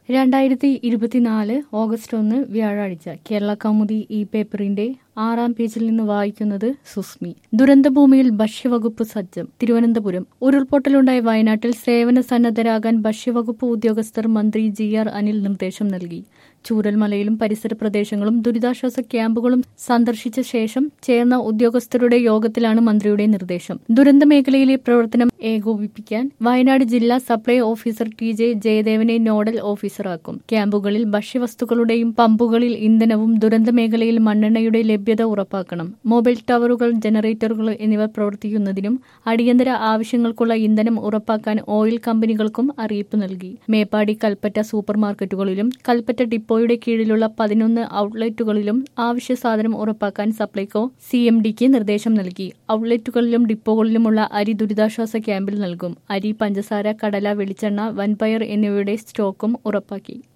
രണ്ടായിരത്തി ഇരുപത്തിനാല് ഓഗസ്റ്റ് ഒന്ന് വ്യാഴാഴ്ച കേരള കൗമുദി ഈ പേപ്പറിന്റെ ആറാം പേജിൽ നിന്ന് വായിക്കുന്നത് സുസ്മി ദുരന്തഭൂമിയിൽ ഭക്ഷ്യവകുപ്പ് സജ്ജം തിരുവനന്തപുരം ഉരുൾപൊട്ടലുണ്ടായ വയനാട്ടിൽ സേവന സന്നദ്ധരാകാൻ ഭക്ഷ്യവകുപ്പ് ഉദ്യോഗസ്ഥർ മന്ത്രി ജി ആർ അനിൽ നിർദ്ദേശം നൽകി ചൂരൽമലയിലും പരിസര പ്രദേശങ്ങളും ദുരിതാശ്വാസ ക്യാമ്പുകളും സന്ദർശിച്ച ശേഷം ചേർന്ന ഉദ്യോഗസ്ഥരുടെ യോഗത്തിലാണ് മന്ത്രിയുടെ നിർദ്ദേശം ദുരന്ത മേഖലയിലെ പ്രവർത്തനം ഏകോപിപ്പിക്കാൻ വയനാട് ജില്ലാ സപ്ലൈ ഓഫീസർ ടി ജെ ജയദേവനെ നോഡൽ ഓഫീസറാക്കും ക്യാമ്പുകളിൽ ഭക്ഷ്യവസ്തുക്കളുടെയും പമ്പുകളിൽ ഇന്ധനവും ദുരന്ത മേഖലയിൽ മണ്ണെണ്ണയുടെ ലഭ്യത ഉറപ്പാക്കണം മൊബൈൽ ടവറുകൾ ജനറേറ്ററുകൾ എന്നിവ പ്രവർത്തിക്കുന്നതിനും അടിയന്തര ആവശ്യങ്ങൾക്കുള്ള ഇന്ധനം ഉറപ്പാക്കാൻ ഓയിൽ കമ്പനികൾക്കും അറിയിപ്പ് നൽകി മേപ്പാടി കൽപ്പറ്റ സൂപ്പർ മാർക്കറ്റുകളിലും കൽപ്പറ്റ ഡിപ്പോയുടെ കീഴിലുള്ള പതിനൊന്ന് ഔട്ട്ലെറ്റുകളിലും ആവശ്യ സാധനം ഉറപ്പാക്കാൻ സപ്ലൈകോ സി എം ഡിക്ക് നിർദ്ദേശം നൽകി ഔട്ട്ലെറ്റുകളിലും ഡിപ്പോകളിലുമുള്ള അരി ദുരിതാശ്വാസ ക്യാമ്പിൽ നൽകും അരി പഞ്ചസാര കടല വെളിച്ചെണ്ണ വൻപയർ എന്നിവയുടെ സ്റ്റോക്കും ഉറപ്പാക്കി